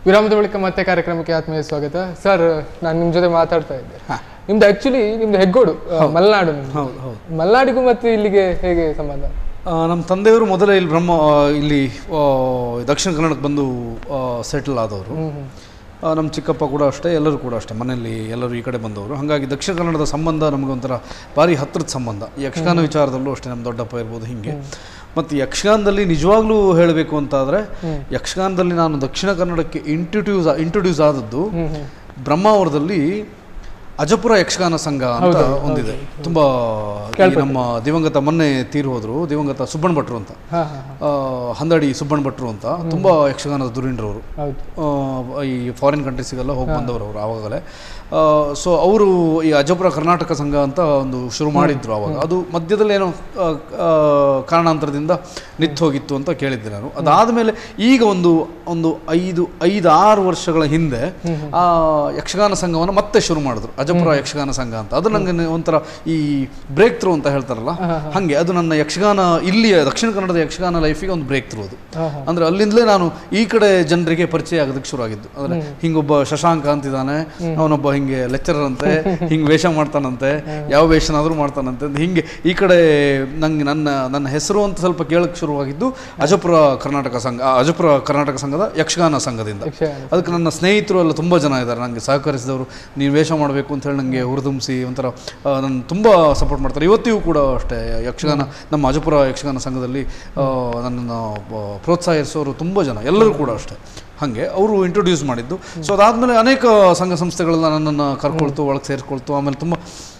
ವಿರಾಮದ ಬಳಿಕ ಮತ್ತೆ ಕಾರ್ಯಕ್ರಮಕ್ಕೆ ಆತ್ಮೀಯ ಸ್ವಾಗತ ಸರ್ ನಾನು ನಿಮ್ಮ ಜೊತೆ ಮಾತಾಡ್ತಾ ಇದ್ದೆ ನಿಮ್ದು ಆಕ್ಚುಲಿ ನಿಮ್ದು ಹೆಗ್ಗೋಡು ಆ, ಮಲೆನಾಡು ನಿಮ್ದು. ಹೌದು ಹೌದು ಮಲೆನಾಡಿಗೂ ಮತ್ತು ಇಲ್ಲಿಗೆ ಹೇಗೆ ಸಂಬಂಧ ಆ, ನಮ್ಮ ತಂದೆಯವರು ಮೊದಲೇ ಇಲ್ಲಿ ಬ್ರಹ್ಮ ಆ, ಇಲ್ಲಿ ಆ, ದಕ್ಷಿಣ ಕನ್ನಡಕ್ಕೆ ಬಂದು ಸೆಟಲ್ ಆದವರು ಆ, ನಮ್ಮ ಚಿಕ್ಕಪ್ಪ ಕೂಡ ಅಷ್ಟೇ ಎಲ್ಲರೂ ಕೂಡ ಅಷ್ಟೇ ಮನೆಯಲ್ಲಿ ಎಲ್ಲರೂ ಈ ಕಡೆ ಬಂದವರು ಹಾಗಾಗಿ ದಕ್ಷಿಣ ಕನ್ನಡದ ಸಂಬಂಧ ನಮಗೊಂಥರ ಭಾರಿ ಹತ್ತಿರದ ಸಂಬಂಧ ಈ ಯಕ್ಷಗಾನ ವಿಚಾರದಲ್ಲೂ ಅಷ್ಟೇ ನಮ್ಮ ದೊಡ್ಡಪ್ಪ ಇರ್ಬೋದು ಹಿಂಗೆ ಮತ್ತು ಯಕ್ಷಗಾನದಲ್ಲಿ ನಿಜವಾಗ್ಲೂ ಹೇಳಬೇಕು ಅಂತಾದರೆ ಯಕ್ಷಗಾನದಲ್ಲಿ ನಾನು ದಕ್ಷಿಣ ಕನ್ನಡಕ್ಕೆ ಇಂಟ್ರೊಡ್ಯೂಸ್ ಇಂಟ್ರೊಡ್ಯೂಸ್ ಆದದ್ದು ಬ್ರಹ್ಮಾವರದಲ್ಲಿ ಅಜಪುರ ಯಕ್ಷಗಾನ ಸಂಘ ಅಂತ ಒಂದಿದೆ ತುಂಬ ಈ ನಮ್ಮ ದಿವಂಗತ ಮೊನ್ನೆ ತೀರು ಹೋದರು ದಿವಂಗತ ಸುಬ್ಬಣ್ಣ ಭಟ್ರು ಅಂತ ಹಾ ಹಾ ಆ, ಹಂದಡಿ ಸುಬ್ಬಣ್ಣ ಭಟ್ರು ಅಂತ ತುಂಬ ಯಕ್ಷಗಾನದ ದುರೀಣರವರು ಹೌದು ಆ, ಈ ಫಾರಿನ್ ಕಂಟ್ರೀಸಿಗೆಲ್ಲ ಹೋಗಿ ಬಂದವರು ಅವರು ಆವಾಗಲೇ ಸೊ ಅವರು ಈ ಅಜಪುರ ಕರ್ನಾಟಕ ಸಂಘ ಅಂತ ಒಂದು ಶುರು ಮಾಡಿದ್ರು ಅವಾಗ ಅದು ಮಧ್ಯದಲ್ಲಿ ಏನೋ ಆ, ಆ, ಕಾರಣಾಂತರದಿಂದ ನಿಂತು ಹೋಗಿತ್ತು ಅಂತ ಕೇಳಿದ್ದೆ ನಾನು ಅದಾದಮೇಲೆ ಈಗ ಒಂದು ಒಂದು ಐದು ಐದು ಆರು ವರ್ಷಗಳ ಹಿಂದೆ ಆ ಯಕ್ಷಗಾನ ಸಂಘವನ್ನು ಮತ್ತೆ ಶುರು ಮಾಡಿದ್ರು ಅಜಪುರ ಯಕ್ಷಗಾನ ಸಂಘ ಅಂತ ಅದು ನನಗೆ ಒಂಥರ ಈ ಬ್ರೇಕ್ ಥ್ರೂ ಅಂತ ಹೇಳ್ತಾರಲ್ಲ ಹಾಗೆ ಅದು ನನ್ನ ಯಕ್ಷಗಾನ ಇಲ್ಲಿಯ ದಕ್ಷಿಣ ಕನ್ನಡದ ಯಕ್ಷಗಾನ ಲೈಫಿಗೆ ಒಂದು ಬ್ರೇಕ್ ಥ್ರೂ ಅದು ಹಾ ಹಾ ಅಂದ್ರೆ ಅಲ್ಲಿಂದಲೇ ನಾನು ಈ ಕಡೆ ಜನರಿಗೆ ಪರಿಚಯ ಆಗೋದಕ್ಕೆ ಶುರು ಆಗಿದ್ದು ಅಂದ್ರೆ ಹಿಂಗೊಬ್ಬ ಶಶಾಂಕ ಅಂತಿದ್ದಾನೆ ಅವನೊಬ್ಬ ಹಿಂಗೆ ಲೆಕ್ಚರರ್ ಅಂತೆ ಹಿಂಗೆ ವೇಷ ಮಾಡ್ತಾನಂತೆ ಯಾವ ವೇಷನಾದ್ರೂ ಮಾಡ್ತಾನಂತೆ ಅಂತ ಹಿಂಗೆ ಈ ಕಡೆ ನಂಗೆ ನನ್ನ ನನ್ನ ಹೆಸರು ಅಂತ ಸ್ವಲ್ಪ ಕೇಳಕ್ಕೆ ಶುರುವಾಗಿದ್ದು ಅಜಪುರ ಕರ್ನಾಟಕ ಸಂಘ ಆ, ಅಜಪುರ ಕರ್ನಾಟಕ ಸಂಘದ ಯಕ್ಷಗಾನ ಸಂಘದಿಂದ ಯಕ್ಷಗಾನ ಅದಕ್ಕೆ ನನ್ನ ಸ್ನೇಹಿತರು ಎಲ್ಲ ತುಂಬ ಜನ ಇದ್ದಾರೆ ನನಗೆ ಸಹಕರಿಸಿದವರು ನೀನು ವೇಷ ಮಾಡಬೇಕು ಅಂತ ಹೇಳಿ ನನಗೆ ಹುರಿದುಂಬಿಸಿ ಒಂಥರ ನನ್ನ ತುಂಬ ಸಪೋರ್ಟ್ ಮಾಡ್ತಾರೆ ಇವತ್ತಿಗೂ ಕೂಡ ಅಷ್ಟೇ ಯಕ್ಷಗಾನ ನಮ್ಮ ಅಜಪುರ ಯಕ್ಷಗಾನ ಸಂಘದಲ್ಲಿ ಆ, ನನ್ನನ್ನು ಆ, ಪ್ರೋತ್ಸಾಹಿಸೋರು ತುಂಬ ಜನ ಎಲ್ಲರೂ ಕೂಡ ಅಷ್ಟೇ ಹಾಗೆ ಅವರು ಇಂಟ್ರೊಡ್ಯೂಸ್ ಮಾಡಿದ್ದು ಸೊ ಅದಾದಮೇಲೆ ಅನೇಕ ಸಂಘ ಸಂಸ್ಥೆಗಳೆಲ್ಲ ನನ್ನನ್ನು ಕರ್ಕೊಳ್ತು ಒಳಗೆ ಸೇರಿಸ್ಕೊಳ್ತು ಆಮೇಲೆ ತುಂಬ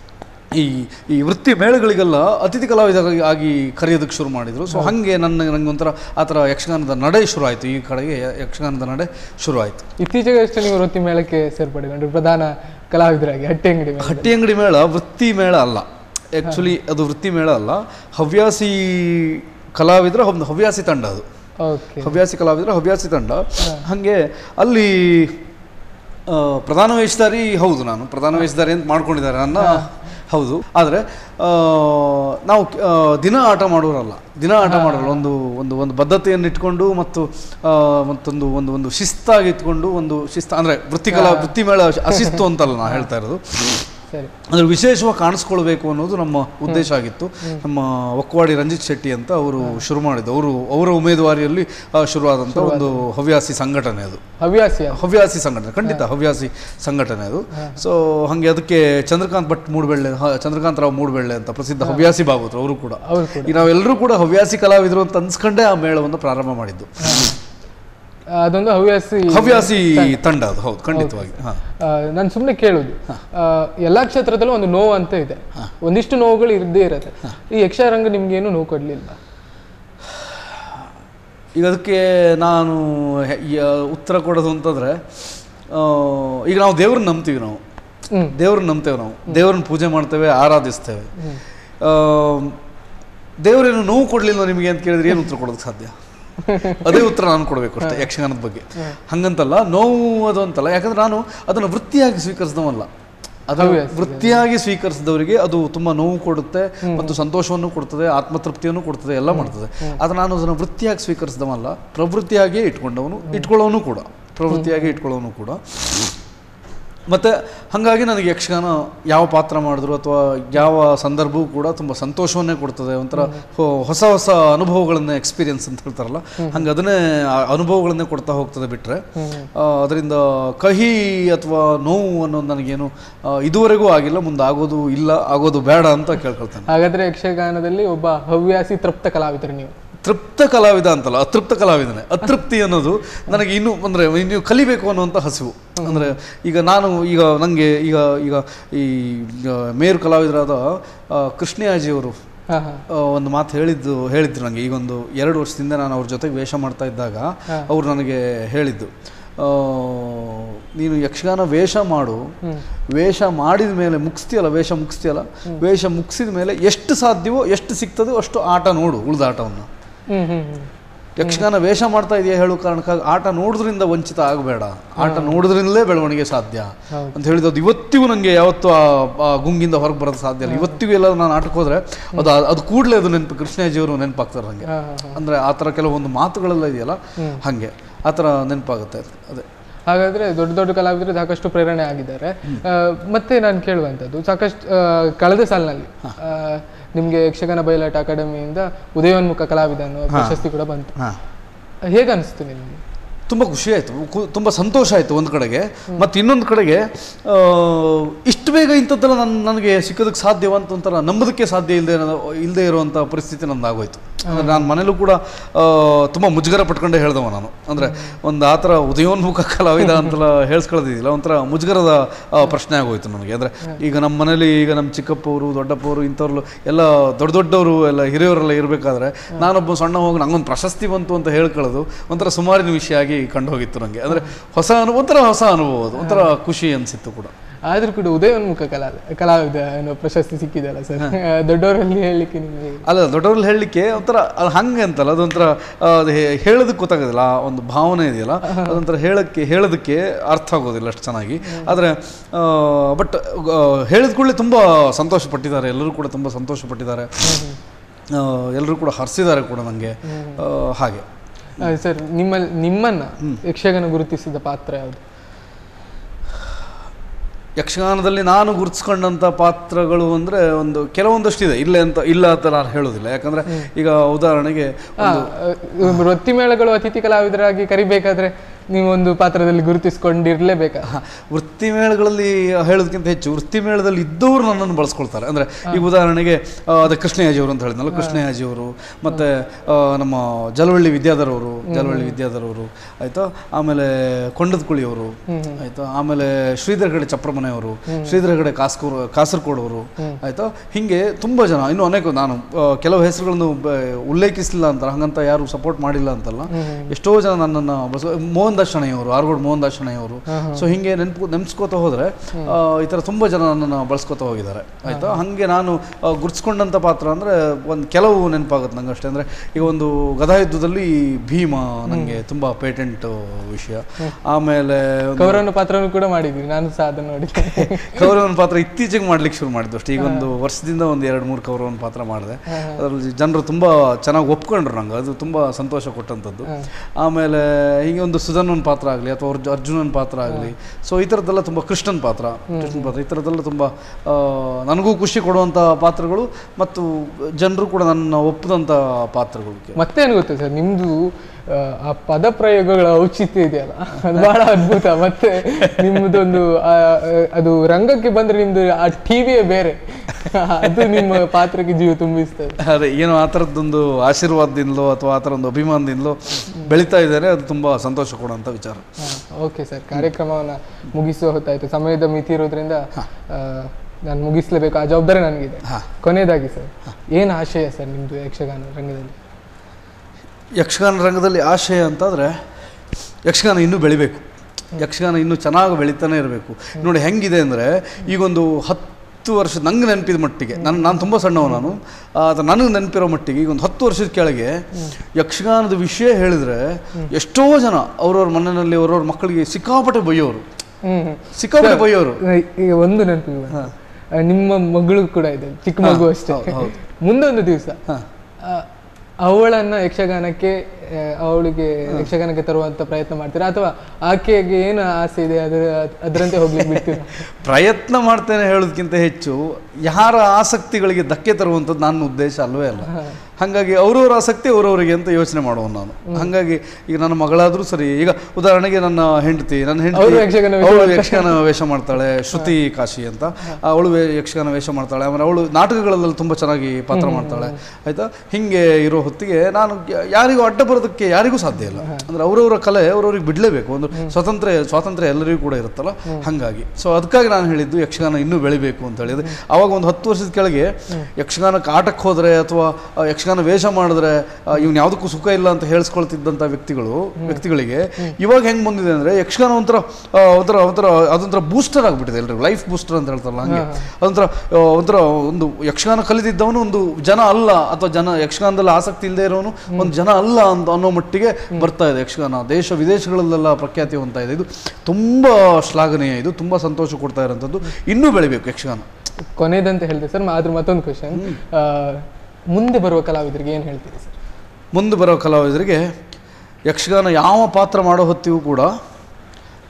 ಈ ಈ ವೃತ್ತಿ ಮೇಳಗಳಿಗೆಲ್ಲ ಅತಿಥಿ ಕಲಾವಿದ ಆಗಿ ಕರೆಯೋದಕ್ಕೆ ಶುರು ಮಾಡಿದರು ಸೊ ಹಾಗೆ ನನ್ನ ನನಗೆ ಒಂಥರ ಆ ಥರ ಯಕ್ಷಗಾನದ ನಡೆ ಶುರು ಆಯಿತು ಈ ಕಡೆಗೆ ಯಕ್ಷಗಾನದ ನಡೆ ಶುರು ಆಯಿತು ಇತ್ತೀಚೆಗೆ ಅಷ್ಟೇ ನೀವು ವೃತ್ತಿ ಮೇಳಕ್ಕೆ ಸೇರ್ಪಡೆಗೊಂಡ್ರು ಪ್ರಧಾನ ಕಲಾವಿದರಾಗಿ ಹಟ್ಟಿ ಅಂಗಡಿ ಮೇಲೆ ಹಟ್ಟಿ ಅಂಗಡಿ ಮೇಳ ವೃತ್ತಿ ಮೇಳ ಅಲ್ಲ ಆ್ಯಕ್ಚುಲಿ ಅದು ವೃತ್ತಿ ಮೇಳ ಅಲ್ಲ ಹವ್ಯಾಸಿ ಕಲಾವಿದರ ಒಂದು ಹವ್ಯಾಸಿ ತಂಡ ಅದು ಓಕೆ ಹವ್ಯಾಸಿ ಕಲಾವಿದರ ಹವ್ಯಾಸಿ ತಂಡ ಹಾಗೆ ಅಲ್ಲಿ ಆ, ಪ್ರಧಾನ ವೇಷಧಾರಿ ಹೌದು ನಾನು ಪ್ರಧಾನ ವೇಷಧಾರಿ ಅಂತ ಮಾಡ್ಕೊಂಡಿದ್ದಾರೆ ನನ್ನ ಹೌದು ಆದರೆ ಆ, ನಾವು ಆ, ದಿನ ಆಟ ಮಾಡೋರಲ್ಲ ದಿನ ಆಟ ಮಾಡೋರಲ್ಲ ಒಂದು ಒಂದು ಒಂದು ಬದ್ಧತೆಯನ್ನು ಇಟ್ಕೊಂಡು ಮತ್ತು ಆ, ಮತ್ತೊಂದು ಒಂದು ಒಂದು ಶಿಸ್ತಾಗಿ ಇಟ್ಕೊಂಡು ಒಂದು ಶಿಸ್ತು ಅಂದರೆ ವೃತ್ತಿಕಲಾ ವೃತ್ತಿ ಮೇಳ ಅಶಿಸ್ತು ಅಂತಲ್ಲ ನಾನು ಹೇಳ್ತಾ ಇರೋದು ಸರಿ ಅಂದರೆ ವಿಶೇಷವಾಗಿ ಕಾಣಿಸ್ಕೊಳ್ಬೇಕು ಅನ್ನೋದು ನಮ್ಮ ಉದ್ದೇಶ ಆಗಿತ್ತು ನಮ್ಮ ಒಕ್ಕವಾಡಿ ರಂಜಿತ್ ಶೆಟ್ಟಿ ಅಂತ ಅವರು ಶುರು ಮಾಡಿದ್ದು ಅವರು ಅವರ ಉಮೇದುವಾರಿಯಲ್ಲಿ ಆ, ಶುರುವಾದಂಥ ಒಂದು ಹವ್ಯಾಸಿ ಸಂಘಟನೆ ಅದು ಹವ್ಯಾಸಿ ಅಂತ ಹವ್ಯಾಸಿ ಸಂಘಟನೆ ಖಂಡಿತ ಹವ್ಯಾಸಿ ಸಂಘಟನೆ ಅದು ಸೊ ಹಾಗೆ ಅದಕ್ಕೆ ಚಂದ್ರಕಾಂತ್ ಭಟ್ ಮೂಡಬೆಳ್ಳೆ ಹ- ಚಂದ್ರಕಾಂತ್ ರಾವ್ ಮೂಡಬೆಳ್ಳೆ ಅಂತ ಪ್ರಸಿದ್ಧ ಹವ್ಯಾಸಿ ಭಾಗವತರು ಅವರು ಕೂಡ ಅವ್ರು ಕೂಡ ಈಗ ನಾವೆಲ್ಲರೂ ಕೂಡ ಹವ್ಯಾಸಿ ಕಲಾವಿದರು ಅಂತ ಅನ್ಸ್ಕೊಂಡೇ ಆ ಮೇಳವನ್ನು ಪ್ರಾರಂಭ ಮಾಡಿದ್ದು ಆ, ಅದೊಂದು ಹವ್ಯಾಸಿ ಹವ್ಯಾಸಿ ತಂಡ ಅದು ಹೌದು ಖಂಡಿತವಾಗಿ ಹಾಂ ನಾನು ಸುಮ್ಮನೆ ಕೇಳೋದು ಆ, ಎಲ್ಲಾ ಕ್ಷೇತ್ರದಲ್ಲೂ ಒಂದು ನೋವು ಅಂತ ಇದೆ ಒಂದಿಷ್ಟು ನೋವುಗಳು ಇದ್ದೇ ಇರುತ್ತೆ ಈ ಯಕ್ಷರಂಗ ನಿಮ್ಗೇನು ನೋವು ಕೊಡ್ಲಿಲ್ಲ ಈಗ ಅದಕ್ಕೆ ನಾನು ಹೆ- ಯ- ಉತ್ತರ ಕೊಡೋದು ಅಂತಂದರೆ ಈಗ ನಾವು ದೇವ್ರನ್ನ ನಂಬ್ತೀವಿ ನಾವು ಹ್ಮ್ ದೇವ್ರನ್ನ ನಂಬ್ತೇವೆ ನಾವು ದೇವ್ರನ್ನ ಪೂಜೆ ಮಾಡ್ತೇವೆ ಆರಾಧಿಸ್ತೇವೆ ಆ, ದೇವರೇನು ನೋವು ಕೊಡಲಿಲ್ಲ ನಿಮಗೆ ಅಂತ ಕೇಳಿದ್ರೆ ಏನು ಉತ್ತರ ಕೊಡೋದಕ್ಕೆ ಸಾಧ್ಯ ಅದೇ ಉತ್ತರ ನಾನು ಕೊಡಬೇಕು ಅಷ್ಟೇ ಯಕ್ಷಗಾನದ ಬಗ್ಗೆ ಹಂಗಂತಲ್ಲ ನೋವು ಅದು ಅಂತಲ್ಲ ಯಾಕಂದ್ರೆ ನಾನು ಅದನ್ನು ವೃತ್ತಿಯಾಗಿ ಸ್ವೀಕರಿಸಿದವಲ್ಲ ಅದನ್ನು ಹವ್ಯಾಸಿ. ವೃತ್ತಿಯಾಗಿ ಸ್ವೀಕರಿಸಿದವರಿಗೆ ಅದು ತುಂಬ ನೋವು ಕೊಡುತ್ತೆ ಮತ್ತು ಸಂತೋಷವನ್ನು ಕೊಡ್ತದೆ ಆತ್ಮತೃಪ್ತಿಯನ್ನು ಕೊಡ್ತದೆ ಎಲ್ಲ ಮಾಡ್ತದೆ ಆದರೆ ನಾನು ಅದನ್ನು ವೃತ್ತಿಯಾಗಿ ಸ್ವೀಕರಿಸಿದವಲ್ಲ ಪ್ರವೃತ್ತಿಯಾಗಿಯೇ ಇಟ್ಕೊಂಡವನು ಇಟ್ಕೊಳ್ಳೋನು ಕೂಡ ಪ್ರವೃತ್ತಿಯಾಗಿ ಇಟ್ಕೊಳ್ಳೋನು ಕೂಡ ಮತ್ತು ಹಾಗಾಗಿ ನನಗೆ ಯಕ್ಷಗಾನ ಯಾವ ಪಾತ್ರ ಮಾಡಿದ್ರು ಅಥವಾ ಯಾವ ಸಂದರ್ಭವೂ ಕೂಡ ತುಂಬ ಸಂತೋಷವನ್ನೇ ಕೊಡ್ತದೆ ಒಂಥರ ಹೊ- ಹೊಸ ಹೊಸ ಅನುಭವಗಳನ್ನ ಎಕ್ಸ್ಪೀರಿಯನ್ಸ್ ಅಂತ ಹೇಳ್ತಾರಲ್ಲ ಹಂಗೆ ಅದನ್ನೇ ಆ ಅನುಭವಗಳನ್ನೇ ಕೊಡ್ತಾ ಹೋಗ್ತದೆ ಬಿಟ್ಟರೆ ಅದರಿಂದ ಕಹಿ ಅಥವಾ ನೋವು ಅನ್ನೋದು ನನಗೇನು ಆ, ಇದುವರೆಗೂ ಆಗಿಲ್ಲ ಮುಂದೆ ಆಗೋದು ಇಲ್ಲ ಆಗೋದು ಬೇಡ ಅಂತ ಕೇಳ್ಕೊಳ್ತೇನೆ ಹಾಗಾದ್ರೆ ಯಕ್ಷಗಾನದಲ್ಲಿ ಒಬ್ಬ ಹವ್ಯಾಸಿ ತೃಪ್ತ ಕಲಾವಿದರು ನೀವು ತೃಪ್ತ ಕಲಾವಿದ ಅಂತಲ್ಲ ಅತೃಪ್ತ ಕಲಾವಿದನೇ ಅತೃಪ್ತಿ ಅನ್ನೋದು ನನಗೆ ಇನ್ನೂ ಅಂದರೆ ಇನ್ನು ಕಲಿಬೇಕು ಅನ್ನುವಂಥ ಹಸಿವು ಅಂದರೆ ಈಗ ನಾನು ಈಗ ನನಗೆ ಈಗ ಈಗ ಈ ಈಗ ಮೇರು ಕಲಾವಿದರಾದ ಆ, ಕೃಷ್ಣಯಾಜಿಯವರು ಹಾ ಹಾ ಆ, ಒಂದು ಮಾತು ಹೇಳಿದ್ದು ಹೇಳಿದ್ರು ನನಗೆ ಈಗೊಂದು ಎರಡು ವರ್ಷದಿಂದ ನಾನು ಅವ್ರ ಜೊತೆಗೆ ವೇಷ ಮಾಡ್ತಾ ಇದ್ದಾಗ ಅವ್ರು ನನಗೆ ಹೇಳಿದ್ದು ಆ, ನೀನು ಯಕ್ಷಗಾನ ವೇಷ ಮಾಡು ವೇಷ ಮಾಡಿದ ಮೇಲೆ ಮುಗಿಸ್ತೀಯಲ್ಲ ವೇಷ ಮುಗಿಸ್ತೀಯಲ್ಲ ವೇಷ ಮುಗಿಸಿದ ಮೇಲೆ ಎಷ್ಟು ಸಾಧ್ಯವೋ ಎಷ್ಟು ಸಿಗ್ತದೋ ಅಷ್ಟು ಆಟ ನೋಡು ಉಳಿದ ಆಟವನ್ನು ಹ್ಮ್ ಹ್ಮ್ ಹ್ಮ್ ಯಕ್ಷಗಾನ ವೇಷ ಮಾಡ್ತಾ ಇದೆಯಾ ಹೇಳೋ ಕಾರಣಕ್ಕಾಗಿ ಆಟ ನೋಡೋದ್ರಿಂದ ವಂಚಿತ ಆಗಬೇಡ ಆಟ ನೋಡೋದ್ರಿಂದಲೇ ಬೆಳವಣಿಗೆ ಸಾಧ್ಯ ಹೌದು. ಅಂತ ಹೇಳಿದ್ದು ಅದು ಇವತ್ತಿಗೂ ನನಗೆ ಯಾವತ್ತೂ ಆ ಆ ಗುಂಗಿಂದ ಹೊರಗೆ ಬರೋದು ಸಾಧ್ಯ ಇಲ್ಲ ಇವತ್ತಿಗೂ ಎಲ್ಲ ನಾನು ಆಟಕ್ಕೆ ಹೋದ್ರೆ ಅದು ಅದು ಕೂಡಲೇ ಅದು ನೆನಪು ಕೃಷ್ಣಾಜಿಯವರು ನೆನಪಾಗ್ತಾರೆ ನನಗೆ ಹಾ ಹಾ ಹಾ ಅಂದರೆ ಆ ಥರ ಕೆಲವೊಂದು ಮಾತುಗಳೆಲ್ಲ ಇದೆಯಲ್ಲ ಹಾಗೆ ಆ ಥರ ನೆನಪಾಗುತ್ತೆ ಅದೇ ಹಾಗಾದ್ರೆ ದೊಡ್ಡ ದೊಡ್ಡ ಕಲಾವಿದರು ಸಾಕಷ್ಟು ಪ್ರೇರಣೆ ಆಗಿದ್ದಾರೆ ಆ, ಮತ್ತೆ ನಾನು ಕೇಳುವಂಥದ್ದು ಸಾಕಷ್ಟು ಆ, ಕಳೆದ ಸಾಲಿನಲ್ಲಿ ಆ, ನಿಮ್ಗೆ ಯಕ್ಷಗಾನ ಬಯಲಾಟ ಅಕಾಡೆಮಿಯಿಂದ ಉದಯೋನ್ಮುಖ ಕಲಾವಿದ ಅನ್ನೋ ಪ್ರಶಸ್ತಿ ಕೂಡ ಬಂತು ಹಾಂ ಹೇಗೆ ಅನಿಸ್ತು ನಿಮ್ಗೆ ತುಂಬ ಖುಷಿ ಆಯಿತು ತುಂಬ ಸಂತೋಷ ಆಯಿತು ಒಂದು ಕಡೆಗೆ ಮತ್ತು ಇನ್ನೊಂದು ಕಡೆಗೆ ಆ, ಇಷ್ಟು ಬೇಗ ಇಂಥದ್ದೆಲ್ಲ ನನ್ನ ನನಗೆ ಸಿಕ್ಕೋದಕ್ಕೆ ಸಾಧ್ಯವ ಅಂತ ಒಂಥರ ನಂಬೋದಕ್ಕೆ ಸಾಧ್ಯ ಇಲ್ಲದೆ ಇಲ್ಲದೆ ಇರುವಂಥ ಪರಿಸ್ಥಿತಿ ನಂದು ಆಗೋಯ್ತು ಅಂದರೆ ನಾನು ಮನೇಲೂ ಕೂಡ ತುಂಬ ಮುಜುಗರ ಪಟ್ಕೊಂಡೇ ಹೇಳ್ದವ ನಾನು ಅಂದರೆ ಒಂದು ಆ ಥರ ಉದಯೋನ್ಮುಖ ಕಲಾವಿದ ಅಂತೆಲ್ಲ ಹೇಳ್ಸ್ಕೊಳ್ಳೋದಿಲ್ಲ ಒಂಥರ ಮುಜುಗರದ ಆ, ಪ್ರಶ್ನೆ ಆಗೋಯ್ತು ನನಗೆ ಅಂದರೆ ಈಗ ನಮ್ಮ ಮನೇಲಿ ಈಗ ನಮ್ಮ ಚಿಕ್ಕಪ್ಪವರು ದೊಡ್ಡಪ್ಪವರು ಇಂಥವ್ರು ಎಲ್ಲ ದೊಡ್ಡ ದೊಡ್ಡವರು ಎಲ್ಲ ಹಿರಿಯವರೆಲ್ಲ ಇರಬೇಕಾದ್ರೆ ನಾನೊಬ್ಬ ಸಣ್ಣ ಹೋಗಿ ನಂಗೊಂದು ಪ್ರಶಸ್ತಿ ಬಂತು ಅಂತ ಹೇಳ್ಕೊಳ್ಳೋದು ಒಂಥರ ಸುಮಾರಿನ ವಿಷಯ ಆಗಿ ಕಂಡು ಹೋಗಿತ್ತು ನನಗೆ ಅಂದರೆ ಹೊಸ ಅನುಭವ ಒಂಥರ ಹೊಸ ಅನುಭವ ಅದು ಒಂಥರ ಖುಷಿ ಅನಿಸಿತ್ತು ಕೂಡ ಆದ್ರೂ ಕೂಡ ಉದಯೋನ್ಮುಖ ಕಲಾ ಕಲಾವಿದ ಅನ್ನೋ ಪ್ರಶಸ್ತಿ ಸಿಕ್ಕಿದಲ್ಲ ಸರ್ ದೊಡ್ಡವರಲ್ಲಿ ಹೇಳಲಿಕ್ಕೆ ನಿಮಗೆ ಅಲ್ಲ ದೊಡ್ಡವ್ರಲ್ಲಿ ಹೇಳಲಿಕ್ಕೆ ಒಂಥರ ಅದು ಹಂಗೆ ಅಂತಲ್ಲ ಅದೊಂಥರ ಆ, ಅದು ಹೇ- ಹೇಳೋದಕ್ಕೆ ಗೊತ್ತಾಗೋದಿಲ್ಲ ಆ ಒಂದು ಭಾವನೆ ಇದೆಯಲ್ಲ ಅದೊಂಥರ ಹೇಳೋಕ್ಕೆ ಹೇಳೋದಕ್ಕೆ ಅರ್ಥ ಆಗೋದಿಲ್ಲ ಅಷ್ಟು ಚೆನ್ನಾಗಿ ಆದರೆ ಬಟ್ ಹೇಳಿದ ಕೂಡಲೇ ತುಂಬ ಸಂತೋಷ ಪಟ್ಟಿದ್ದಾರೆ ಎಲ್ಲರೂ ಕೂಡ ತುಂಬ ಸಂತೋಷ ಪಟ್ಟಿದ್ದಾರೆ ಎಲ್ಲರೂ ಕೂಡ ಹರಿಸಿದ್ದಾರೆ ಕೂಡ ನನಗೆ ಹಾಗೆ ಸರ್ ನಿಮ್ಮ ನಿಮ್ಮನ್ನ ಯಕ್ಷಗಾನ ಗುರುತಿಸಿದ ಪಾತ್ರ ಯಾವುದು ಯಕ್ಷಗಾನದಲ್ಲಿ ನಾನು ಗುರುತಿಸ್ಕೊಂಡಂಥ ಪಾತ್ರಗಳು ಅಂದರೆ ಒಂದು ಕೆಲವೊಂದಷ್ಟಿದೆ ಇಲ್ಲ ಅಂತ ಇಲ್ಲ ಅಂತ ನಾನು ಹೇಳೋದಿಲ್ಲ ಯಾಕಂದರೆ ಈಗ ಉದಾಹರಣೆಗೆ ಆ, ಆ, ವೃತ್ತಿ ಮೇಳಗಳು ಅತಿಥಿ ಕಲಾವಿದರಾಗಿ ಕರಿಬೇಕಾದ್ರೆ ನೀವೊಂದು ಪಾತ್ರದಲ್ಲಿ ಗುರುತಿಸ್ಕೊಂಡಿರ್ಲೇಬೇಕಾ ಹ, ವೃತ್ತಿ ಮೇಳಗಳಲ್ಲಿ ಹೇಳೋದಕ್ಕಿಂತ ಹೆಚ್ಚು ವೃತ್ತಿ ಮೇಳದಲ್ಲಿ ಇದ್ದವರು ನನ್ನನ್ನು ಬಳಸ್ಕೊಳ್ತಾರೆ ಅಂದರೆ ಈಗ ಉದಾಹರಣೆಗೆ ಆ, ಅದೇ ಕೃಷ್ಣಯಾಜಿಯವರು ಅಂತ ಹೇಳಿದ್ನಲ್ಲ ಕೃಷ್ಣಯಾಜಿಯವರು ಮತ್ತು ನಮ್ಮ ಜಲವಳ್ಳಿ ವಿದ್ಯಾಧರವರು ಜಲವಳ್ಳಿ ವಿದ್ಯಾಧರವರು ಆಯಿತಾ ಆಮೇಲೆ ಕೊಂಡದಕುಳಿಯವರು ಆಯಿತಾ ಆಮೇಲೆ ಶ್ರೀಧರ ಹೆಗಡೆ ಚಪ್ರಮನೆಯವರು ಶ್ರೀಧರ ಹೆಗಡೆ ಕಾಸ್ಕೂರು ಕಾಸರಕೋಡವರು ಆಯಿತಾ ಹೀಗೆ ತುಂಬ ಜನ ಇನ್ನೂ ಅನೇಕ ನಾನು ಆ, ಕೆಲವು ಹೆಸರುಗಳನ್ನು ಬ- ಉಲ್ಲೇಖಿಸಲಿಲ್ಲ ಅಂತ ಹಂಗಂತ ಯಾರು ಸಪೋರ್ಟ್ ಮಾಡಿಲ್ಲ ಅಂತಲ್ಲ ಎಷ್ಟೋ ಜನ ನನ್ನನ್ನು ಬಳಸ ಮೋಹನ್ ದಾಸ್ ಶೆಣೈಯವರು ಆರ್ಗೋಡ್ ಮೋಹನ್ ದಾಸ್ ಶೆಣೈಯವರು ಸೊ ಹಿಂಗೆ ನೆನ್ಪು ನೆನ್ಸ್ಕೋತಾ ಹೋದರೆ ಆ, ಈ ಥರ ತುಂಬ ಜನ ನನ್ನನ್ನು ಬಳಸ್ಕೋತಾ ಹೋಗಿದ್ದಾರೆ ಆಯಿತಾ ಹಾಗೆ ನಾನು ಆ, ಗುರ್ತಿಸ್ಕೊಂಡಂಥ ಪಾತ್ರ ಅಂದರೆ ಒಂದು ಕೆಲವು ನೆನಪಾಗುತ್ತೆ ನಂಗೆ ಅಷ್ಟೇ ಅಂದರೆ ಈಗ ಒಂದು ಗದಾಯುದ್ಧದಲ್ಲಿ ಭೀಮ ನನಗೆ ತುಂಬ ಪೇಟೆಂಟ್ ವಿಷಯ ಆಮೇಲೆ ಒಂದು ಕೌರವನ ಪಾತ್ರವನ್ನು ಕೂಡ ಮಾಡಿದ್ವಿ ನಾನು ಸಹ ಅದನ್ನು ನೋಡಿದ್ದೆ ಕೌರವನ ಪಾತ್ರ ಇತ್ತೀಚೆಗೆ ಮಾಡ್ಲಿಕ್ಕೆ ಶುರು ಮಾಡಿದ್ದು ಅಷ್ಟೇ ಈಗ ಒಂದು ವರ್ಷದಿಂದ ಒಂದು ಎರಡು ಮೂರು ಕೌರವನ ಪಾತ್ರ ಮಾಡಿದೆ ಅದರಲ್ಲಿ ಜನರು ತುಂಬ ಚೆನ್ನಾಗಿ ಒಪ್ಕೊಂಡ್ರು ನಂಗೆ ಅದು ತುಂಬ ಸಂತೋಷ ಕೊಟ್ಟಂಥದ್ದು ಆಮೇಲೆ ಹೀಗೆ ಒಂದು ಸುಧನ್ವನ್ ಪಾತ್ರ ಆಗಲಿ ಅಥವಾ ಅರ್ಜು ಅರ್ಜುನನ್ ಪಾತ್ರ ಆಗಲಿ ಸೊ ಈ ಥರದ್ದೆಲ್ಲ ತುಂಬ ಕೃಷ್ಣನ್ ಪಾತ್ರ ಕೃಷ್ಣನ್ ಪಾತ್ರ ಈ ಥರದ್ದೆಲ್ಲ ತುಂಬ ಆ, ನನಗೂ ಖುಷಿ ಕೊಡುವಂಥ ಪಾತ್ರಗಳು ಮತ್ತು ಜನರು ಕೂಡ ನನ್ನ ಒಪ್ಪದಂಥ ಪಾತ್ರಗಳು ಮತ್ತೆ ಏನು ಗೊತ್ತಾ ಸರ್ ನಿಮ್ದು ಆ, ಆ ಪದ ಪ್ರಯೋಗಗಳ ಔಚಿತ್ಯ ಇದೆಯಲ್ಲ ಅದು ಬಹಳ ಅದ್ಭುತ ಮತ್ತೆ ನಿಮ್ಮದೊಂದು ಆ, ಆ, ಅದು ರಂಗಕ್ಕೆ ಬಂದ್ರೆ ನಿಮ್ದು ಆ ಟಿವಿಯೇ ಬೇರೆ ಅದು ನಿಮ್ಮ ಪಾತ್ರಕ್ಕೆ ಜೀವ ತುಂಬಿಸ್ತದೆ ಅದೇ ಏನೋ ಆ ಥರದ್ದೊಂದು ಆಶೀರ್ವಾದದಿಂದಲೋ ಅಥವಾ ಆ ಥರ ಒಂದು ಅಭಿಮಾನದಿಂದಲೋ ಬೆಳೀತಾ ಇದ್ದಾರೆ ಅದು ತುಂಬ ಸಂತೋಷ ಕೊಡುವಂಥ ವಿಚಾರ ಓಕೆ ಸರ್ ಕಾರ್ಯಕ್ರಮವನ್ನ ಮುಗಿಸುವ ಹೊತ್ತಾಯ್ತು ಸಮಯದ ಮಿತಿ ಇರೋದ್ರಿಂದ ಆ, ನಾನು ಮುಗಿಸ್ಲೇಬೇಕು ಆ ಜವಾಬ್ದಾರಿ ನನಗಿದೆ ಕೊನೆಯದಾಗಿ ಸರ್ ಏನು ಆಶಯ ಸರ್ ನಿಮ್ದು ಯಕ್ಷಗಾನ ರಂಗದಲ್ಲಿ ಯಕ್ಷಗಾನ ರಂಗದಲ್ಲಿ ಆಶಯ ಅಂತಂದರೆ ಯಕ್ಷಗಾನ ಇನ್ನೂ ಬೆಳಿಬೇಕು ಯಕ್ಷಗಾನ ಇನ್ನೂ ಚೆನ್ನಾಗಿ ಬೆಳೀತಾನೆ ಇರಬೇಕು ನೋಡಿ ಹೆಂಗಿದೆ ಅಂದರೆ ಈಗೊಂದು ಹತ್ತು ವರ್ಷ ನಂಗೆ ನೆನಪಿದ ಮಟ್ಟಿಗೆ ನಾನು ನಾನು ತುಂಬ ಸಣ್ಣವ ನಾನು ಅದು ನನಗೆ ನೆನಪಿರೋ ಮಟ್ಟಿಗೆ ಈಗ ಒಂದು ಹತ್ತು ವರ್ಷದ ಕೆಳಗೆ ಯಕ್ಷಗಾನದ ವಿಷಯ ಹೇಳಿದರೆ ಎಷ್ಟೋ ಜನ ಅವ್ರವ್ರ ಮನೆಯಲ್ಲಿ ಅವ್ರವ್ರ ಮಕ್ಕಳಿಗೆ ಸಿಕ್ಕಾಪಟ್ಟೆ ಬೈಯೋರು ಹ್ಮ್ ಹ್ಮ್. ಸಿಕ್ಕಾಪಟ್ಟೆ ಬೈಯೋರು ಈಗ ಒಂದು ನೆನಪು ನಿಮ್ಮ ಮಗಳು ಕೂಡ ಇದೆ ಚಿಕ್ಕ ಮಗು ಅಷ್ಟೇ ಮುಂದೊಂದು ದಿವಸ ಅವಳನ್ನ ಯಕ್ಷಗಾನಕ್ಕೆ ಆ, ಅವಳಿಗೆ ಯಕ್ಷಗಾನಕ್ಕೆ ತರುವಂತ ಪ್ರಯತ್ನ ಮಾಡ್ತೀರಾ ಅಥವಾ ಆಕೆಗೆ ಏನು ಆಸೆ ಇದೆ ಅದ್ರ ಅದರಂತೆ ಹೋಗ್ಲಿಕ್ಕೆ ಬಿಡ್ತೀರಾ ಪ್ರಯತ್ನ ಮಾಡ್ತೇನೆ ಹೇಳೋದಕ್ಕಿಂತ ಹೆಚ್ಚು ಯಾರ ಆಸಕ್ತಿಗಳಿಗೆ ಧಕ್ಕೆ ತರುವಂಥದ್ದು ನನ್ನ ಉದ್ದೇಶ ಅಲ್ವೇ ಅಲ್ಲ ಹಾಗಾಗಿ ಅವ್ರವ್ರ ಆಸಕ್ತಿ ಅವ್ರವರಿಗೆ ಅಂತ ಯೋಚನೆ ಮಾಡುವ ನಾನು ಹಾಗಾಗಿ ಈಗ ನನ್ನ ಮಗಳಾದರೂ ಸರಿ ಈಗ ಉದಾಹರಣೆಗೆ ನನ್ನ ಹೆಂಡತಿ ನನ್ನ ಅವ್ರು ಹೆಂಡತಿ ಯಕ್ಷಗಾನ ವೇಷ ಅವಳು ಯಕ್ಷಗಾನ ವೇಷ ಮಾಡ್ತಾಳೆ ಶ್ರುತಿ ಕಾಶಿ ಅಂತ ಅವಳು ವೇ- ಯಕ್ಷಗಾನ ವೇಷ ಮಾಡ್ತಾಳೆ ಆಮೇಲೆ ಅವಳು ನಾಟಕಗಳಲ್ಲೆಲ್ಲ ತುಂಬ ಚೆನ್ನಾಗಿ ಪಾತ್ರ ಮಾಡ್ತಾಳೆ ಆಯ್ತಾ ಹಿಂಗೆ ಇರೋ ಹೊತ್ತಿಗೆ ನಾನು ಯ- ಯಾರಿಗೂ ಅಡ್ಡ ಬರೋದಕ್ಕೆ ಯಾರಿಗೂ ಸಾಧ್ಯ ಇಲ್ಲ ಅಂದ್ರೆ ಅವರವರ ಕಲೆ ಅವ್ರವ್ರಿಗೆ ಬಿಡಲೇಬೇಕು ಒಂದು ಸ್ವತಂತ್ರ ಸ್ವಾತಂತ್ರ್ಯ ಎಲ್ಲರಿಗೂ ಕೂಡ ಇರುತ್ತಲ್ಲ ಹಾಗಾಗಿ ಸೊ ಅದಕ್ಕಾಗಿ ನಾನು ಹೇಳಿದ್ದು ಯಕ್ಷಗಾನ ಇನ್ನೂ ಬೆಳಿಬೇಕು ಅಂತ ಹೇಳಿದ್ರೆ ಅವಾಗ ಒಂದು ಹತ್ತು ವರ್ಷದ ಕೆಳಗೆ ಯಕ್ಷಗಾನಕ್ಕೆ ಆಟಕ್ಕೆ ಹೋದರೆ ಅಥವಾ ಆ, ಯಕ್ಷಗಾನ ವೇಷ ಮಾಡಿದ್ರೆ ಇವ್ನು ಯಾವುದಕ್ಕೂ ಸುಖ ಇಲ್ಲ ಅಂತ ಹೇಳಿಸ್ಕೊಳ್ತಿದ್ದಂಥ ವ್ಯಕ್ತಿಗಳು ವ್ಯಕ್ತಿಗಳಿಗೆ ಇವಾಗ ಹೆಂಗೆ ಬಂದಿದೆ ಅಂದರೆ ಯಕ್ಷಗಾನ ಒಂಥರ ಆ, ಒಂಥರ ಒಂಥರ ಅದೊಂಥರ ಬೂಸ್ಟರ್ ಆಗಿಬಿಟ್ಟಿದೆ ಎಲ್ರಿಗೂ ಲೈಫ್ ಬೂಸ್ಟರ್ ಅಂತ ಹೇಳ್ತಾರಲ್ಲ ಹಂಗೆ ಅದೊಂಥರ ಆ, ಒಂಥರ ಒಂದು ಯಕ್ಷಗಾನ ಕಲಿತಿದ್ದವನು ಒಂದು ಜನ ಅಲ್ಲ ಅಥವಾ ಜನ ಯಕ್ಷಗಾನದಲ್ಲಿ ಆಸಕ್ತಿ ಇಲ್ಲದೆ ಇರೋನು ಒಂದು ಜನ ಅಲ್ಲ ಅಂತ ಅನ್ನೋ ಮಟ್ಟಿಗೆ ಬರ್ತಾ ಇದೆ ಯಕ್ಷಗಾನ ದೇಶ ವಿದೇಶಗಳಲ್ಲೆಲ್ಲ ಪ್ರಖ್ಯಾತಿ ಹೊಂದ್ತಾ ಇದೆ ಇದು ತುಂಬ ಶ್ಲಾಘನೀಯ ಇದು ತುಂಬ ಸಂತೋಷ ಕೊಡ್ತಾ ಇರೋಂಥದ್ದು ಇನ್ನೂ ಬೆಳಿಬೇಕು ಯಕ್ಷಗಾನ ಕೊನೆಯದಂತ ಹೇಳಿದೆ ಸರ್ ಆದ್ರೂ ಮತ್ತೊಂದು ಕ್ವಶನ್ ಮುಂದೆ ಬರುವ ಕಲಾವಿದರಿಗೆ ಏನು ಹೇಳ್ತೀರಿ ಸರ್ ಮುಂದೆ ಬರೋ ಕಲಾವಿದರಿಗೆ ಯಕ್ಷಗಾನ ಯಾವ ಪಾತ್ರ ಮಾಡೋ ಹೊತ್ತಿಗೂ ಕೂಡ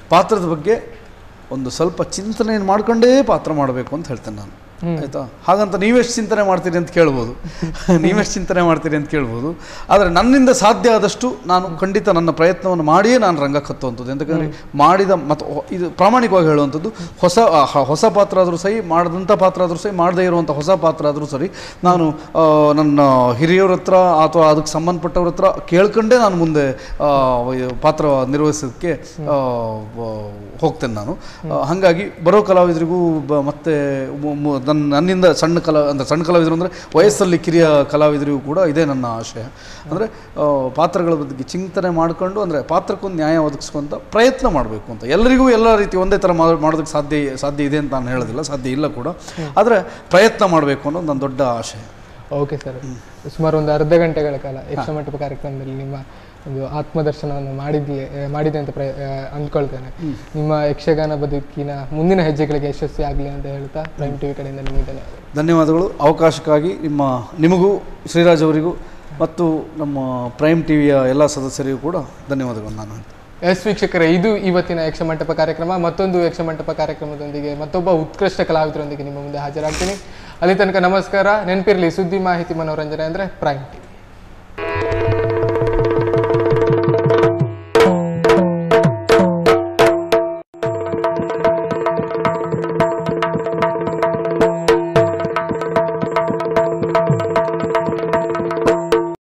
ಪಾತ್ರದ ಬಗ್ಗೆ ಒಂದು ಸ್ವಲ್ಪ ಚಿಂತನೆಯನ್ನು ಮಾಡ್ಕೊಂಡೇ ಪಾತ್ರ ಮಾಡಬೇಕು ಅಂತ ಹೇಳ್ತೇನೆ ನಾನು ಆಯಿತಾ ಹಾಗಂತ ನೀವೆಷ್ಟು ಚಿಂತನೆ ಮಾಡ್ತೀರಿ ಅಂತ ಕೇಳ್ಬೋದು ನೀವೆಷ್ಟು ಚಿಂತನೆ ಮಾಡ್ತೀರಿ ಅಂತ ಕೇಳ್ಬೋದು ಆದರೆ ನನ್ನಿಂದ ಸಾಧ್ಯ ಆದಷ್ಟು ನಾನು ಖಂಡಿತ ನನ್ನ ಪ್ರಯತ್ನವನ್ನು ಮಾಡಿಯೇ ನಾನು ರಂಗಕ್ಕೆ ಹತ್ತುವಂಥದ್ದು ಎಂತಂದರೆ ಮಾಡಿದ ಮತ್ತು ಹೊ- ಇದು ಪ್ರಾಮಾಣಿಕವಾಗಿ ಹೇಳುವಂಥದ್ದು ಹೊಸ ಆ, ಹ- ಹೊಸ ಪಾತ್ರ ಆದರೂ ಸರಿ ಮಾಡಿದಂಥ ಪಾತ್ರ ಆದರೂ ಸರಿ ಮಾಡದೇ ಇರುವಂಥ ಹೊಸ ಪಾತ್ರ ಆದರೂ ಸರಿ ನಾನು ಆ, ನನ್ನ ಹಿರಿಯವ್ರ ಹತ್ರ ಅಥವಾ ಅದಕ್ಕೆ ಸಂಬಂಧಪಟ್ಟವ್ರ ಹತ್ರ ಕೇಳ್ಕೊಂಡೇ ನಾನು ಮುಂದೆ ಆ, ವ- ಪಾತ್ರ ನಿರ್ವಹಿಸೋದಕ್ಕೆ ಆ, ವ- ಹೋಗ್ತೇನೆ ನಾನು ಆ, ಹಾಗಾಗಿ ಬರೋ ಕಲಾವಿದರಿಗೂ ಬ ಮತ್ತೆ ಮು- ಮು- ನನ್ನ ನನ್ನಿಂದ ಸಣ್ಣ ಕಲಾ ಅಂದರೆ ಸಣ್ಣ ಕಲಾವಿದರು ಅಂದರೆ ವಯಸ್ಸಲ್ಲಿ ಕಿರಿಯ ಕಲಾವಿದರಿಗೂ ಕೂಡ ಇದೇ ನನ್ನ ಆಶಯ ಅಂದರೆ ಪಾತ್ರಗಳ ಬಗ್ಗೆ ಚಿಂತನೆ ಮಾಡಿಕೊಂಡು ಅಂದರೆ ಪಾತ್ರಕ್ಕೊಂದು ನ್ಯಾಯ ಒದಗಿಸುವಂಥ ಪ್ರಯತ್ನ ಮಾಡಬೇಕು ಅಂತ ಎಲ್ಲರಿಗೂ ಎಲ್ಲ ರೀತಿ ಒಂದೇ ಥರ ಮಾಡೋ- ಮಾಡೋದಕ್ಕೆ ಸಾಧ್ಯ ಸಾಧ್ಯ ಇದೆ ಅಂತ ನಾನು ಹೇಳೋದಿಲ್ಲ ಸಾಧ್ಯ ಇಲ್ಲ ಕೂಡ ಆದರೆ ಪ್ರಯತ್ನ ಮಾಡಬೇಕು ಅನ್ನೋದು ನನ್ನ ದೊಡ್ಡ ಆಶಯ ಓಕೆ ಸರ್ ಸುಮಾರು ಒಂದು ಅರ್ಧ ಗಂಟೆಗಳ ಕಾಲ ಯಕ್ಷಮಂಟಪ ಕಾರ್ಯಕ್ರಮದಲ್ಲಿ ನಿಮ್ಮ ಒಂದು ಆತ್ಮದರ್ಶನವನ್ನು ಮಾಡಿದ್ಲೆ ಆ, ಮಾಡಿದೆ ಅಂತ ಪ್ರಯ ಆ, ಅಂದ್ಕೊಳ್ತೇನೆ ನಿಮ್ಮ ಯಕ್ಷಗಾನ ಬದುಕಿನ ಮುಂದಿನ ಹೆಜ್ಜೆಗಳಿಗೆ ಯಶಸ್ವಿ ಆಗಲಿ ಅಂತ ಹೇಳ್ತಾ ಪ್ರೈಮ್ ಟಿವಿ ಕಡೆಯಿಂದ ನಿಮಗೆ ಧನ್ಯವಾದ ಧನ್ಯವಾದಗಳು ಅವಕಾಶಕ್ಕಾಗಿ ನಿಮ್ಮ ನಿಮಗೂ ಶ್ರೀರಾಜ್ ಅವರಿಗೂ ಮತ್ತು ನಮ್ಮ ಪ್ರೈಮ್ ಟಿವಿಯ ಎಲ್ಲ ಸದಸ್ಯರಿಗೂ ಕೂಡ ಧನ್ಯವಾದಗಳು ನಾನು ಹೇಳ್ತೇನೆ ಎಸ್ ವೀಕ್ಷಕರೇ ಇದು ಇವತ್ತಿನ ಯಕ್ಷಮಂಟಪ ಕಾರ್ಯಕ್ರಮ ಮತ್ತೊಂದು ಯಕ್ಷಮಂಟಪ ಕಾರ್ಯಕ್ರಮದೊಂದಿಗೆ ಮತ್ತೊಬ್ಬ ಉತ್ಕೃಷ್ಟ ಕಲಾವಿದರೊಂದಿಗೆ ನಿಮ್ಮ ಮುಂದೆ ಹಾಜರಾಗ್ತೀನಿ ಅಲ್ಲಿ ತನಕ ನಮಸ್ಕಾರ ನೆನಪಿರಲಿ ಸುದ್ದಿ ಮಾಹಿತಿ ಮನೋರಂಜನೆ ಅಂದರೆ ಪ್ರೈಮ್ ಟಿವಿ